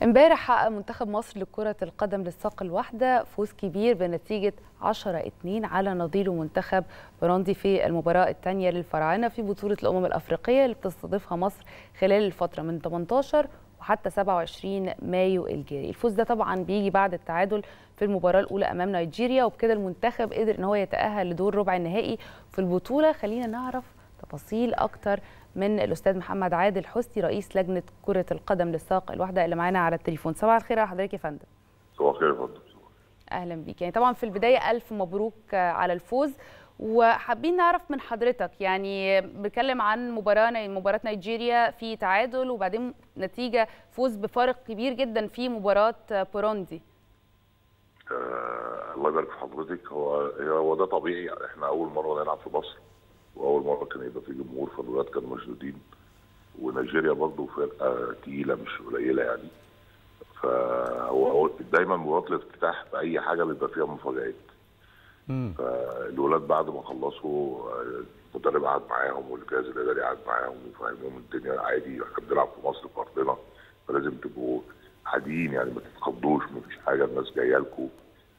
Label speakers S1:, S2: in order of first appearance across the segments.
S1: امبارح حقق منتخب مصر لكرة القدم للساق الواحدة فوز كبير بنتيجة 10-2 على نظيره منتخب بروندي في المباراة الثانية للفراعنة في بطولة الأمم الأفريقية اللي بتستضيفها مصر خلال الفترة من 18 وحتى 27 مايو الجاري الفوز ده طبعا بيجي بعد التعادل في المباراة الأولى أمام نيجيريا وبكده المنتخب قدر إن هو يتأهل لدور ربع النهائي في البطولة خلينا نعرف تفاصيل أكتر من الأستاذ محمد عادل حسني رئيس لجنة كرة القدم للساق الواحدة اللي معانا على التليفون صباح الخير على حضرتك يا فندم
S2: صباح الخير يا فندم
S1: أهلا بيك يعني طبعا في البداية ألف مبروك على الفوز وحابين نعرف من حضرتك يعني بنتكلم عن مباراة مباراة نيجيريا في تعادل وبعدين نتيجة فوز بفارق كبير جدا في مباراة بوروندي
S2: آه الله يبارك في حضرتك هو هو ده طبيعي احنا اول مره نلعب في مصر واول مره كان يبقى في جمهور فالولاد كانوا مشدودين ونيجيريا برضه فرقه تقيله مش قليله يعني فهو دايما مباراه الافتتاح في اي حاجه بيبقى فيها مفاجآت فالولاد بعد ما خلصوا المدرب قعد معاهم والجهاز الاداري قعد معاهم وفهموهم الدنيا عادي احنا بنلعب في مصر في ارضنا فلازم تبقوا هاديين يعني ما تتخضوش مفيش حاجه الناس جايه لكم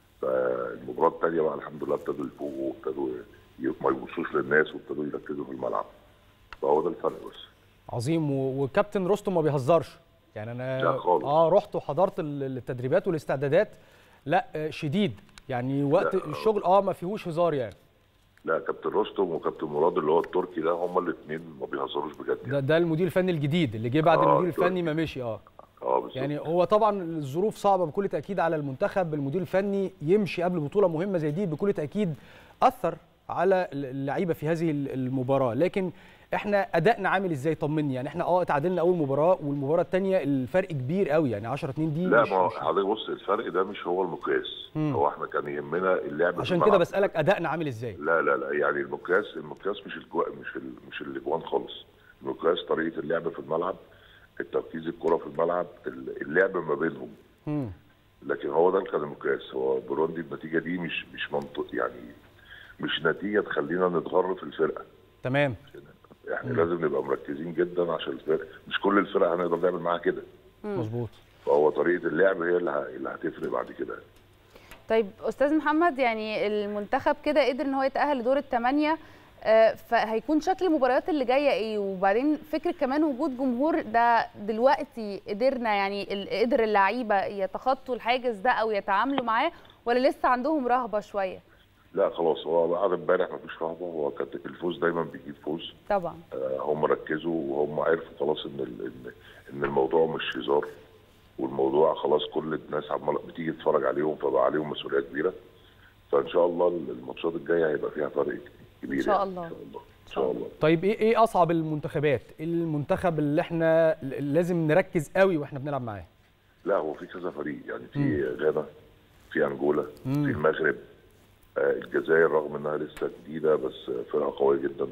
S2: فالمباراه الثانيه بقى الحمد لله ابتدوا يفوقوا وابتدوا ما يبصوش للناس وابتدوا يركزوا في الملعب فهو ده الفرق بس
S3: عظيم وكابتن رستم ما بيهزرش يعني انا
S2: لا خالص.
S3: اه رحت وحضرت التدريبات والاستعدادات لا شديد يعني وقت
S2: لا.
S3: الشغل اه ما فيهوش هزار يعني
S2: لا كابتن رستم وكابتن مراد اللي هو التركي ده هما الاثنين ما بيهزروش بجد
S3: ده ده المدير الفني الجديد اللي جه بعد
S2: آه،
S3: المدير
S2: التركي.
S3: الفني ما مشي اه
S2: اه بالظبط
S3: يعني هو طبعا الظروف صعبه بكل تاكيد على المنتخب المدير الفني يمشي قبل بطوله مهمه زي دي بكل تاكيد اثر على اللعيبه في هذه المباراه لكن احنا ادائنا عامل ازاي طمني يعني احنا اه اتعادلنا اول مباراه والمباراه الثانيه الفرق كبير قوي يعني 10 2 دي
S2: لا
S3: مش
S2: ما هو
S3: مش
S2: حضرتك بص الفرق ده مش هو المقياس
S3: مم.
S2: هو احنا كان يهمنا اللعب في
S3: عشان كده
S2: الملعب.
S3: بسالك ادائنا عامل ازاي
S2: لا لا لا يعني المقياس المقياس مش الجو... مش ال... مش الاجوان خالص المقياس طريقه اللعب في الملعب التركيز الكره في الملعب اللعب ما بينهم
S3: مم.
S2: لكن هو ده اللي كان المقياس هو بروندي النتيجه دي مش مش منطق يعني مش نتيجه تخلينا نتغر في الفرقه
S3: تمام
S2: يعني لازم نبقى مركزين جدا عشان الفرقه مش كل الفرق هنقدر نعمل معاها كده
S3: مظبوط
S2: فهو طريقه اللعب هي اللي, ه... اللي هتفرق بعد كده
S1: طيب استاذ محمد يعني المنتخب كده قدر ان هو يتاهل لدور الثمانيه آه، فهيكون شكل المباريات اللي جايه ايه وبعدين فكره كمان وجود جمهور ده دلوقتي قدرنا يعني ال- قدر اللعيبه يتخطوا الحاجز ده او يتعاملوا معاه ولا لسه عندهم رهبه شويه
S2: لا خلاص هو بعد امبارح مفيش رهبه هو كانت الفوز دايما بيجيب فوز
S1: طبعا
S2: آه، هم ركزوا وهم عرفوا خلاص ان ال- ان ان الموضوع مش هزار والموضوع خلاص كل الناس عماله بتيجي تتفرج عليهم فبقى عليهم مسؤوليه كبيره فان شاء الله الماتشات الجايه هيبقى فيها فرق كبير
S1: إن شاء
S2: يعني.
S1: الله.
S2: ان شاء الله ان شاء الله
S3: طيب ايه ايه اصعب المنتخبات إيه المنتخب اللي احنا ل- لازم نركز قوي واحنا بنلعب معاه
S2: لا هو في كذا فريق يعني في غانا في انجولا في المغرب آه، الجزائر رغم انها لسه جديده بس فرقه قويه جدا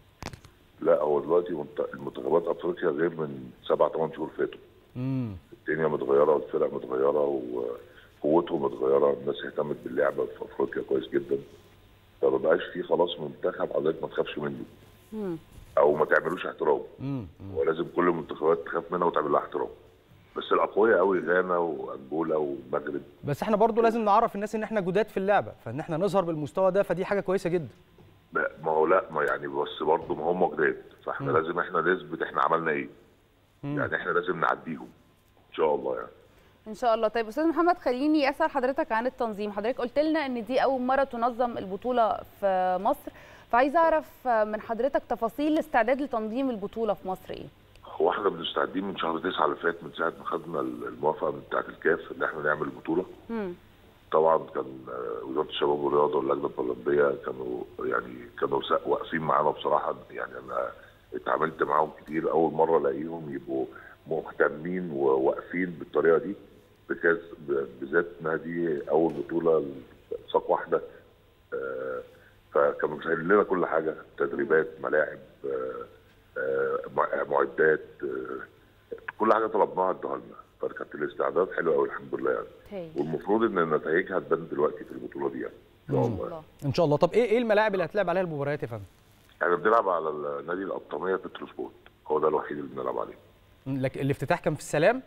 S2: لا هو دلوقتي منت- المنتخبات افريقيا غير من سبع ثمان شهور فاتوا
S3: امم
S2: الدنيا متغيره والفرق متغيره وقوتهم متغيره الناس اهتمت باللعبه في افريقيا كويس جدا فما بقاش في خلاص منتخب حضرتك ما تخافش منه او ما تعملوش احترام
S3: امم
S2: ولازم كل المنتخبات تخاف منها وتعمل لها احترام بس الاقوياء قوي غانا وانجولا والمغرب
S3: بس احنا برضو لازم نعرف الناس ان احنا جداد في اللعبه فان احنا نظهر بالمستوى ده فدي حاجه كويسه جدا
S2: لا، ما هو لا ما يعني بس برضه ما هم جداد فاحنا لازم احنا نثبت احنا عملنا ايه يعني احنا لازم نعديهم ان شاء الله يعني
S1: ان شاء الله طيب استاذ محمد خليني اسال حضرتك عن التنظيم حضرتك قلت لنا ان دي اول مره تنظم البطوله في مصر فعايزه اعرف من حضرتك تفاصيل الاستعداد لتنظيم البطوله في مصر ايه
S2: هو احنا مستعدين من شهر 9 اللي فات من ساعه ما خدنا الموافقه بتاعه الكاف ان احنا نعمل البطوله
S1: مم.
S2: طبعا كان آه، وزاره الشباب والرياضه واللجنه الاولمبيه كانوا يعني كانوا سا- واقفين معانا بصراحه يعني انا اتعاملت معاهم كتير اول مره الاقيهم يبقوا مهتمين وواقفين بالطريقه دي بكاس ب- بالذات انها دي اول بطوله ساق واحده آه، فكانوا مسهلين لنا كل حاجه تدريبات ملاعب آه، آه، مع- معدات آه، كل حاجه طلبناها ادوها لنا فكانت الاستعداد حلو قوي الحمد لله يعني
S1: هاي
S2: والمفروض ان نتائجها تبان دلوقتي في البطوله دي يعني ان شاء الله
S1: الله
S3: ان شاء الله طب ايه ايه الملاعب اللي هتلعب عليها المباريات يا فندم
S2: احنا بنلعب على النادي القطاميه بتروسبورت هو ده الوحيد اللي بنلعب عليه
S3: لكن الافتتاح كان في السلام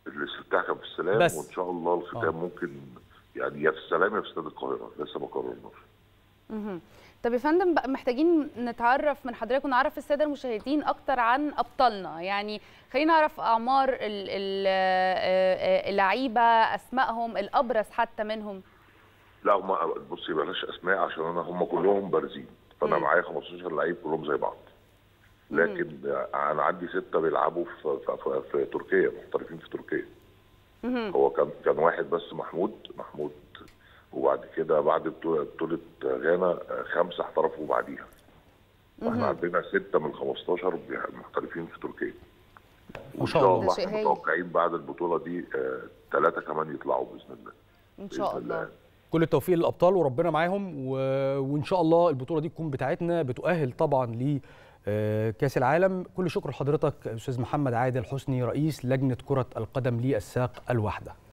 S2: الاستفتاح كان في السلام
S3: بس.
S2: وان شاء الله الختام
S3: آه.
S2: ممكن يعني يا في السلام يا في استاد القاهره لسه ما قررناش
S1: مهم. طب يا فندم بقى محتاجين نتعرف من حضرتك ونعرف الساده المشاهدين اكتر عن ابطالنا يعني خلينا نعرف اعمار ال- ال- آه، آه، اللعيبه اسمائهم الابرز حتى منهم
S2: لا هم بصي بلاش اسماء عشان انا هم كلهم بارزين فانا
S1: مم.
S2: معايا 15 لعيب كلهم زي بعض لكن انا عندي سته بيلعبوا في, في, في, في تركيا محترفين في تركيا
S1: مهم.
S2: هو كان كان واحد بس محمود محمود وبعد كده بعد بطوله بطولة غانا آه، خمسه احترفوا بعديها احنا عندنا سته من 15 بي- محترفين في تركيا وان
S3: شاء
S2: شاء
S3: الله.
S2: الله
S1: ده شيء
S2: احنا
S1: هايل.
S2: متوقعين بعد البطوله دي ثلاثه كمان يطلعوا باذن الله
S1: ان شاء
S2: بإذن
S1: الله
S3: كل التوفيق للابطال وربنا معاهم و... وان شاء الله البطوله دي تكون بتاعتنا بتؤهل طبعا ل آه، كاس العالم كل شكر لحضرتك استاذ محمد عادل حسني رئيس لجنه كره القدم للساق الواحده